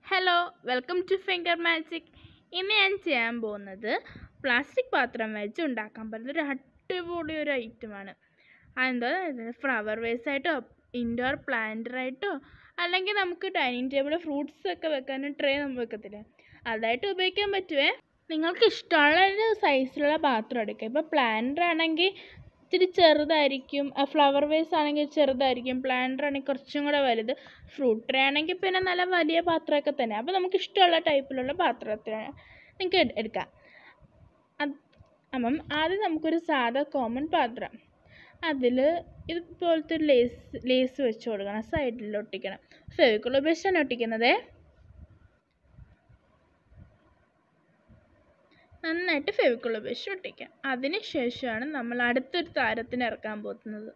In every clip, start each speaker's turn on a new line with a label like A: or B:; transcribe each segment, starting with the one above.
A: hello welcome to finger magic ഇന്ന് ഞാൻ ചെയ്യാൻ പോകുന്നത് പ്ലാസ്റ്റിക് പാത്രം വെച്ച് ഉണ്ടാക്കാൻ പറ്റുന്ന ഒരു അടിപൊളി ഒരു ഐറ്റമാണ് അതെന്താ ഫ്ലവർ വേസ് ആയിട്ടോ ഇൻഡോർ പ്ലാന്ററായിട്ടോ അല്ലെങ്കിൽ നമുക്ക് ഡൈനിങ് ടേബിൾ ഫ്രൂട്ട്സ് ഒക്കെ വെക്കാനും ട്രേ നമ്മൾ വെക്കത്തില്ലേ അതായിട്ട് ഉപയോഗിക്കാൻ പറ്റുമേ നിങ്ങൾക്ക് ഇഷ്ടമുള്ള ഒരു സൈസിലുള്ള പാത്രം എടുക്കുക ഇപ്പോൾ പ്ലാന്റർ ആണെങ്കിൽ ഇത്തിരി ചെറുതായിരിക്കും ഫ്ലവർ വേസ് ആണെങ്കിൽ ചെറുതായിരിക്കും പ്ലാന്റർ ആണെങ്കിൽ കുറച്ചും കൂടെ വലുത് ഫ്രൂട്ട് ട്രേ ആണെങ്കിൽ പിന്നെ നല്ല വലിയ പാത്രമൊക്കെ തന്നെ അപ്പോൾ നമുക്ക് ഇഷ്ടമുള്ള ടൈപ്പിലുള്ള പാത്രത്തിൽ നിങ്ങൾക്ക് എട്- എടുക്കാം അത് അപ്പം ആദ്യം നമുക്കൊരു സാധാ കോമൺ പാത്രം അതിൽ ഇതുപോലത്തെ ഒരു ലേസ് ലേസ് വെച്ച് കൊടുക്കണം സൈഡിൽ ഒട്ടിക്കണം ഫെവിക്കുൾ ഉപയോഗിച്ചാണ് ഒട്ടിക്കുന്നത് നന്നായിട്ട് ഫെവിക്കുൾ ഉപയോഗിച്ച് ഒട്ടിക്കാം അതിന് ശേഷമാണ് നമ്മൾ അടുത്തൊരു താരത്തിന് ഇറക്കാൻ പോകുന്നത്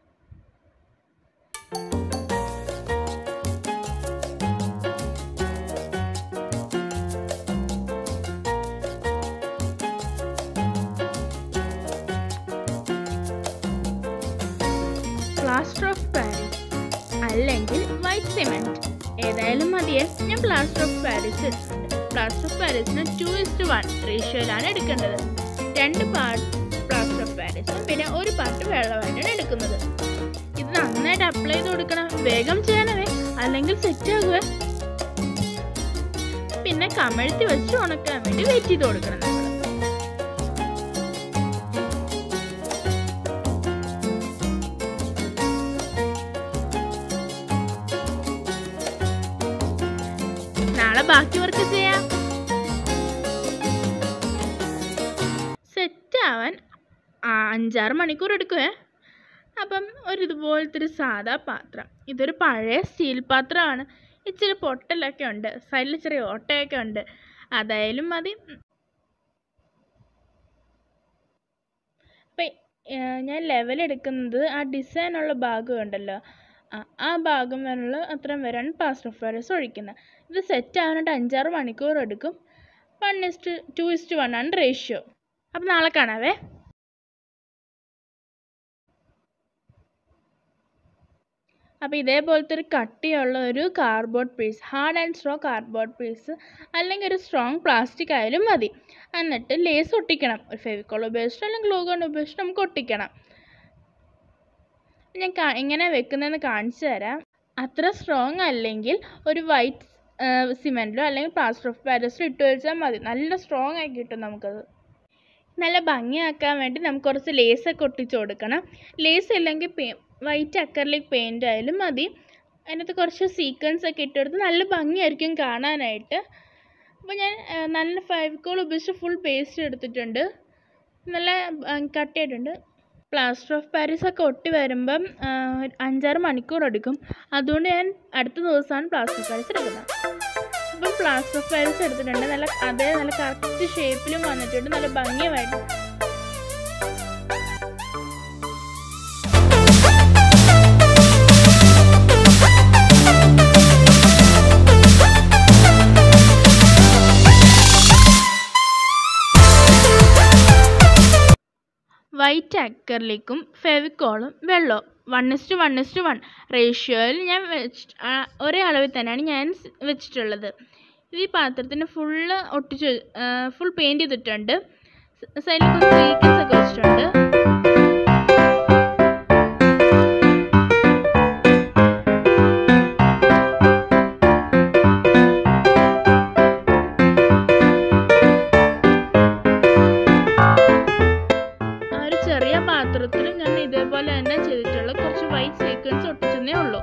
A: പ്ലാസ്റ്റർ ഓഫ് പാരീസ് അല്ലെങ്കിൽ വൈറ്റ് സിമെന്റ് ഏതായാലും മതിയെ ഞാൻ പ്ലാസ്റ്റർ ഓഫ് പാരീസ് എടുത്തിട്ടുണ്ട് പ്ലാസ്റ്റർ ഓഫ് പാരീസിന് ടു ഇസ്റ്റ് വൺ റേഷ്യോയിലാണ് എടുക്കേണ്ടത് രണ്ട് പാർട്ട് പ്ലാസ്റ്റർ ഓഫ് പാരീസും പിന്നെ ഒരു പാർട്ട് വെള്ളമായിട്ടാണ് എടുക്കുന്നത് ഇത് നന്നായിട്ട് അപ്ലൈ ചെയ്ത് കൊടുക്കണം വേഗം ചെയ്യണമേ അല്ലെങ്കിൽ സെറ്റ് ആകുക പിന്നെ കമഴ്ത്തി വെച്ച് ഉണക്കാൻ വേണ്ടി വെയിറ്റ് ചെയ്ത് കൊടുക്കണം നമ്മൾ നാളെ ബാക്കി വർക്ക് ചെയ്യാം സെറ്റ് ആവാൻ ആ അഞ്ചാറ് മണിക്കൂർ എടുക്കുവേ അപ്പം ഒരു ഇതുപോലത്തെ ഒരു സാധാ പാത്രം ഇതൊരു പഴയ സ്റ്റീൽ പാത്രമാണ് ഇച്ചിരി പൊട്ടലൊക്കെ ഉണ്ട് സൈഡിൽ ചെറിയ ഓട്ടയൊക്കെ ഉണ്ട് അതായാലും മതി അപ്പം ഞാൻ ലെവൽ എടുക്കുന്നത് ആ ഡിസൈനുള്ള ഭാഗം ഉണ്ടല്ലോ ആ ആ ഭാഗം വരെയുള്ള അത്രയും വരെയാണ് പ്ലാസ്റ്റർ ഓഫ് പാരീസ് ഒഴിക്കുന്നത് ഇത് സെറ്റ് ആവാനായിട്ട് അഞ്ചാറ് മണിക്കൂർ എടുക്കും one is to two is to one ആണ് റേഷ്യോ അപ്പം നാളെ കാണാവേ അപ്പോൾ ഇതേപോലത്തെ ഒരു കട്ടിയുള്ള ഒരു cardboard piece hard and strong cardboard piece അല്ലെങ്കിൽ ഒരു സ്ട്രോങ് പ്ലാസ്റ്റിക് ആയാലും മതി എന്നിട്ട് ലേസ് ഒട്ടിക്കണം ഒരു ഫെവിക്കോൾ ഉപയോഗിച്ചിട്ട് അല്ലെങ്കിൽ ഗ്ലൂ ഗൺ ഉപയോഗിച്ചിട്ട് നമുക്ക് ഒട്ടിക്കണം ഞാൻ കാ- എങ്ങനെ വെക്കുന്നതെന്ന് കാണിച്ചു തരാം അത്ര സ്ട്രോങ് അല്ലെങ്കിൽ ഒരു വൈറ്റ് സിമെൻറ്റിലോ അല്ലെങ്കിൽ പ്ലാസ്റ്റർ ഓഫ് പാരീസിലോ ഇട്ട് വെച്ചാൽ മതി നല്ല സ്ട്രോങ് ആയി കിട്ടും നമുക്കത് നല്ല ഭംഗിയാക്കാൻ വേണ്ടി നമുക്ക് കുറച്ച് ലേസൊക്കെ ഒട്ടിച്ച് കൊടുക്കണം ലേസ് ഇല്ലെങ്കിൽ പേ വൈറ്റ് അക്കർലിക് പെയിൻ്റ് ആയാലും മതി അതിനകത്ത് കുറച്ച് സീക്വൻസ് ഒക്കെ ഇട്ടെടുത്ത് നല്ല ഭംഗിയായിരിക്കും കാണാനായിട്ട് അപ്പോൾ ഞാൻ ആ, നല്ല ഫൈവിക്കോൾ ഉപയോഗിച്ച് ഫുൾ പേസ്റ്റ് എടുത്തിട്ടുണ്ട് നല്ല ആ, കട്ടിയായിട്ടുണ്ട് പ്ലാസ്റ്റർ ഓഫ് പാരീസ് ഒക്കെ ഒട്ടി വരുമ്പം ആ, ഒരു അഞ്ചാറ് മണിക്കൂർ എടുക്കും അതുകൊണ്ട് ഞാൻ അടുത്ത ദിവസമാണ് പ്ലാസ്റ്റർ ഓഫ് പാരീസ് എടുക്കുന്നത് ഇപ്പം പ്ലാസ്റ്റർ ഓഫ് പാരീസ് എടുത്തിട്ടുണ്ട് നല്ല അതേ നല്ല കറക്റ്റ് ഷേപ്പിലും വന്നിട്ടുണ്ട് നല്ല ഭംഗിയുമായിട്ട് വൈറ്റ് അക്കറിലേക്കും ഫെവിക്കോളും വെള്ളവും one is to one is to one റേഷ്യോയിൽ ഞാൻ വെച്ചിട്ട് ആ, ഒരേ അളവിൽ തന്നെയാണ് ഞാൻ സ് വെച്ചിട്ടുള്ളത് ഇത് ഈ പാത്രത്തിന് ഫുള്ള് ഒട്ടിച്ച് ഫുൾ പെയിൻറ് ചെയ്തിട്ടുണ്ട് സൈഡിൽ കുറച്ച് സീക്വൻസ് ഒക്കെ വെച്ചിട്ടുണ്ട് ആ ഒരു ചെറിയ പാത്രത്തിൽ ഞാൻ ഇതേപോലെ തന്നെ ചെയ്തിട്ടുള്ള കുറച്ച് വൈറ്റ് സീക്വൻസ് ഒട്ടിച്ചെന്നേ ഉള്ളൂ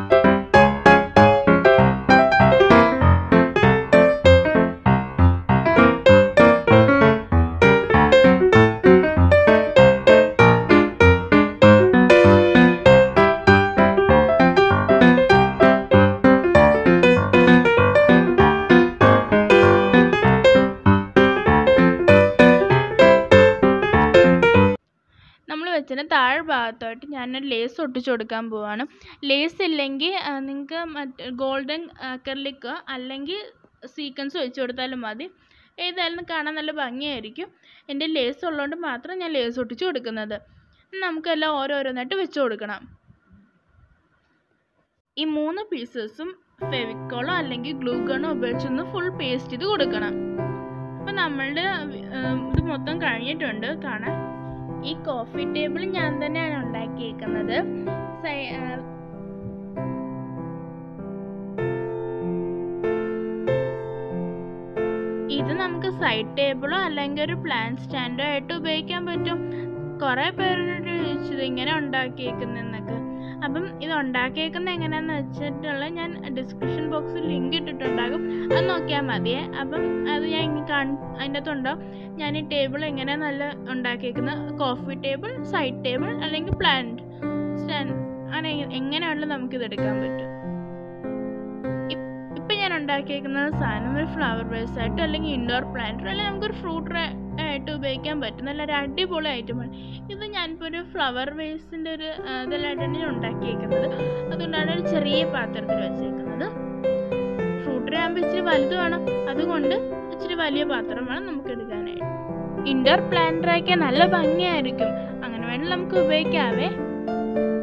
A: നമ്മൾ വെച്ചതിന് താഴെ ഭാഗത്തായിട്ട് ഞാനൊരു ലേസ് ഒട്ടിച്ചു കൊടുക്കാൻ പോവാണ് ലേസ് ഇല്ലെങ്കിൽ നിങ്ങൾക്ക് മറ്റേ ഗോൾഡൻ അക്കർലിക്ക് അല്ലെങ്കിൽ സീക്വൻസ് വെച്ച് കൊടുത്താലും മതി ഏതായാലും കാണാൻ നല്ല ഭംഗിയായിരിക്കും എൻ്റെ ലേസ് ഉള്ളതുകൊണ്ട് മാത്രം ഞാൻ ലേസ് ഒട്ടിച്ച് കൊടുക്കുന്നത് നമുക്കെല്ലാം ഓരോരോന്നായിട്ട് വെച്ച് കൊടുക്കണം ഈ മൂന്ന് പീസസും ഫെവിക്കോളോ അല്ലെങ്കിൽ ഗ്ലൂ ഗണ്ണോ ഉപയോഗിച്ചൊന്ന് ഫുൾ പേസ്റ്റ് ചെയ്ത് കൊടുക്കണം അപ്പം നമ്മളുടെ ഉം, ഇത് മൊത്തം കഴിഞ്ഞിട്ടുണ്ട് കാണാൻ ഈ കോഫി ടേബിൾ ഞാൻ തന്നെയാണ് ഉണ്ടാക്കിയേക്കുന്നത് സൈ- ആ, ഇത് നമുക്ക് സൈഡ് ടേബിളോ അല്ലെങ്കിൽ ഒരു പ്ലാൻ സ്റ്റാൻഡോ ആയിട്ട് ഉപയോഗിക്കാൻ പറ്റും കുറേ പേരോട് ചോദിച്ചത് ഇങ്ങനെ ഉണ്ടാക്കിയേക്കുന്നതെന്നൊക്കെ അപ്പം ഇത് ഉണ്ടാക്കിയേക്കുന്നത് എങ്ങനെയാന്ന് വെച്ചിട്ടുള്ള ഞാൻ ഡിസ്ക്രിപ്ഷൻ ബോക്സിൽ ലിങ്ക് ഇട്ടിട്ടുണ്ടാകും അത് നോക്കിയാൽ മതിയേ അപ്പം അത് ഞാൻ ഇങ്ങനെ കാണി അതിൻ്റെ അകത്തുണ്ടോ ഞാൻ ഈ ടേബിൾ എങ്ങനെ നല്ല ഉണ്ടാക്കിയേക്കുന്നത് കോഫി ടേബിൾ സൈഡ് ടേബിൾ അല്ലെങ്കിൽ പ്ലാന്റ് സ്റ്റാൻഡ് അങ്ങനെ എങ്ങനെയാണല്ലോ നമുക്കിത് എടുക്കാൻ പറ്റും ഇപ്- ഇപ്പം ഞാൻ ഉണ്ടാക്കിയേക്കുന്ന സാധനം ഒരു ഫ്ലവർ വേസ് ആയിട്ട് അല്ലെങ്കിൽ ഇൻഡോർ പ്ലാന്റ് അല്ലെങ്കിൽ നമുക്കൊരു ഫ്രൂട്ട് ആയിട്ട് ഉപയോഗിക്കാൻ പറ്റും നല്ല ഒരു അടിപൊളി ഐറ്റമാണ് ഇത് ഞാനിപ്പോൾ ഒരു ഫ്ലവർ വേസിൻ്റെ ഒരു ആ, ഇതെല്ലായിട്ടാണ് ഞാൻ ഉണ്ടാക്കിയേക്കുന്നത് അതുകൊണ്ടാണ് ഒരു ചെറിയ പാത്രത്തിൽ വെച്ചേക്കുന്നത് ഫ്രൂട്ട് ആകുമ്പോൾ ഇച്ചിരി വലുത് വേണം അതുകൊണ്ട് ഇച്ചിരി വലിയ പാത്രം വേണം നമുക്ക് എടുക്കാനായിട്ട് ഇൻഡോർ പ്ലാന്ററൊക്കെ നല്ല ഭംഗിയായിരിക്കും അങ്ങനെ വേണമെങ്കിൽ നമുക്ക് ഉപയോഗിക്കാവേ